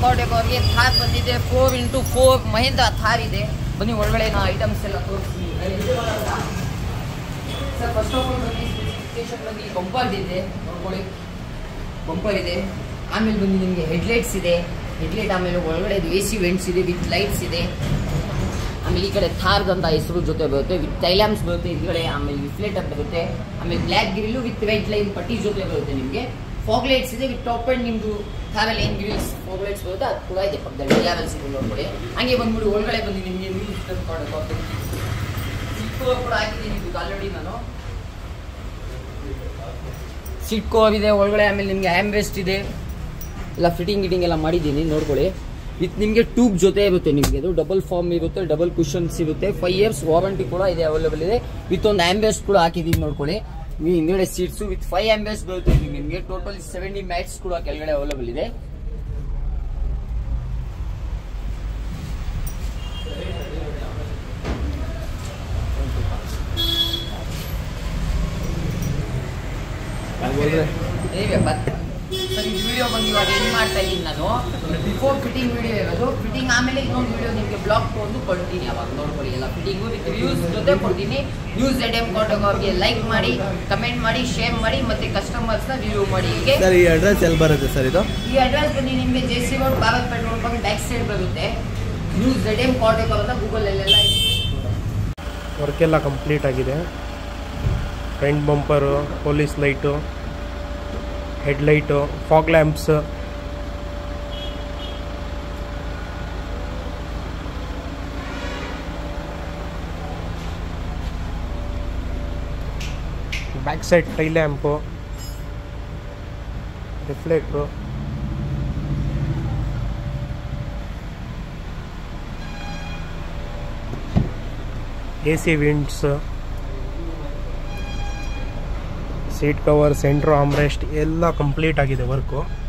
ಕಾರ್ಡೆಗೋರ್ಗೆ ಥಾರ್ ಬಂದಿದೆ four into four Mahindra Thar ಇದೆ ಬನ್ನಿ ಒಳಗಡೆ ನಾ ಐಟಮ್ಸ್ ಎಲ್ಲ ತೋರಿಸ್ತೀನಿ ಸರ್ ಫಸ್ಟ್ ಆಫ್ ಆಲ್ ಬನ್ನಿ ಸ್ಪೆಸಿಫಿಕೇಶನ್ ಬಂದು ಬಂಪರ್ ಇದೆ ನೋಡ್ಕೊಳ್ಳಿ ಬಂಪರ್ ಇದೆ ಆಮೇಲೆ ಬಂದು ನಿಮಗೆ ಹೆಡ್ಲೈಟ್ಸ್ ಇದೆ ಹೆಡ್ಲೈಟ್ ಆಮೇಲೆ ಒಳಗಡೆ ಎ ಸಿ ವೆಂಟ್ಸ್ ಇದೆ ವಿತ್ ಲೈಟ್ಸ್ ಇದೆ ಆಮೇಲೆ ಈ ಕಡೆ ಥಾರ್ದ್ ಅಂತ ಹೆಸರು ಜೊತೆ ಬರುತ್ತೆ ವಿತ್ ಟೈಲಾಮ್ಸ್ ಬರುತ್ತೆ ಈ ಕಡೆ ಆಮೇಲೆ ವಿಫ್ಲೆಟ್ ಅಂತ ಬರುತ್ತೆ ಆಮೇಲೆ black grill with white line ಪಟ್ಟಿ ಜೊತೆ ಬರುತ್ತೆ ನಿಮಗೆ ಫಾಗ್ ಲೈಟ್ಸ್ ಇದೆ ವಿತ್ ಟಾಪ್ ಅಂಡ್ ನಿಮ್ದು ಥಾರಲ್ಲಿ ಏನು ಗ್ರಿಲ್ಸ್ ಫಾಗ್ ಲೈಟ್ಸ್ ಬರುತ್ತೆ ಅದು ಕೂಡ ಇದೆ ಪಕ್ಕದಲ್ಲಿ ಲೆವೆಲ್ಸ್ ಇದೆ ನೋಡ್ಕೊಳ್ಳಿ ಹಂಗೆ ಬಂದ್ಬಿಟ್ಟು ಒಳಗಡೆ ಬಂದು ನಿಮಗೆ ನ್ಯೂಸ್ ಕೂಡ ಹಾಕಿದ್ದೀನಿ ಇದು ಆಲ್ರೆಡಿ ನಾನು ಸೀಟ್ ಕವರ್ ಇದೆ ಒಳಗಡೆ ಆಮೇಲೆ ನಿಮಗೆ ಆ್ಯಂಬೆಸ್ಟ್ ಇದೆ ಎಲ್ಲ ಫಿಟ್ಟಿಂಗ್ ಗಿಟಿಂಗ್ ಎಲ್ಲ ಮಾಡಿದ್ದೀನಿ ನೋಡ್ಕೊಳ್ಳಿ ವಿತ್ ನಿಮಗೆ ಟ್ಯೂಬ್ ಜೊತೆ ಇರುತ್ತೆ ನಿಮಗೆ ಇದು ಡಬಲ್ ಫಾರ್ಮ್ ಇರುತ್ತೆ ಡಬಲ್ ಕುಷನ್ಸ್ ಇರುತ್ತೆ ಫೈವ್ ಇಯರ್ಸ್ ವಾರಂಟಿ ಕೂಡ ಇದೆ ಅವೈಲೇಬಲ್ ಇದೆ ವಿತ್ ಒಂದು ಆಂಬೆಸ್ಟ್ ಕೂಡ ಹಾಕಿದ್ದೀನಿ ನೋಡ್ಕೊಳ್ಳಿ ಈ ಹಿಂದ್ಗಡೆ ಸೀಟ್ಸ್ ವಿತ್ ಫೈವ್ ಆಂಬೆಸ್ ಬರುತ್ತೆ ಇದು ನಿಮಗೆ ಟೋಟಲ್ ಸೆವೆಂಟಿ ಮ್ಯಾಟ್ಸ್ ಕೂಡ ಕೆಳಗಡೆ ಅವೈಲೇಬಲ್ ಇದೆ ಹೇಗೆ ಬತ್- ಸರ್ ಈ ವಿಡಿಯೋ ಬಂದು ಇವಾಗ ಏನು ಮಾಡ್ತಾ ಇದ್ದೀನಿ ನಾನು ಬಿಫೋರ್ ಫಿಟ್ಟಿಂಗ್ ವಿಡಿಯೋ ಇರೋದು ಫಿಟ್ಟಿಂಗ್ ಆಮೇಲೆ ಇನ್ನೊಂದು ವಿಡಿಯೋ ನಿಮಗೆ ಬ್ಲಾಗ್ ತೊಗೊಂಡು ಕೊಡ್ತೀನಿ ಅವಾಗ ನೋಡ್ಕೊಳ್ಳಿ ಎಲ್ಲ ಫಿಟ್ಟಿಂಗು ವಿತ್ ರಿವ್ಯೂಸ್ ಜೊತೆ ಕೊಡ್ತೀನಿ ನ್ಯೂಸ್ ಎಡ್ ಎಮ್ ಅವ್ರಿಗೆ ಲೈಕ್ ಮಾಡಿ ಕಮೆಂಟ್ ಮಾಡಿ ಶೇರ್ ಮಾಡಿ ಮತ್ತೆ ಕಸ್ಟಮರ್ಸ್ನ ರಿವ್ಯೂ ಮಾಡಿ ಹೀಗೆ ಸರ್ ಈ ಅಡ್ರೆಸ್ ಎಲ್ಲಿ ಬರುತ್ತೆ ಸರ್ ಇದು ಈ ಅಡ್ರೆಸ್ ಬಂದು ನಿಮಗೆ J C road Bharat petrol bunk back side ಬರುತ್ತೆ ನ್ಯೂಸ್ ಎಡ್ ಎಮ್ ಕಾಂಟ್ಯಾಕ್ಟ್ ಅಂತ ಗೂಗಲಲ್ಲೆಲ್ಲ ವರ್ಕ್ ಎಲ್ಲ ಕಂಪ್ಲೀಟ್ ಆಗಿದೆ front bumper police light headlight fog lamps back side tail lamp reflector A C vents seat cover centre armrest ಎಲ್ಲ ಕಂಪ್ಲೀಟ್ ಆಗಿದೆ ವರ್ಕು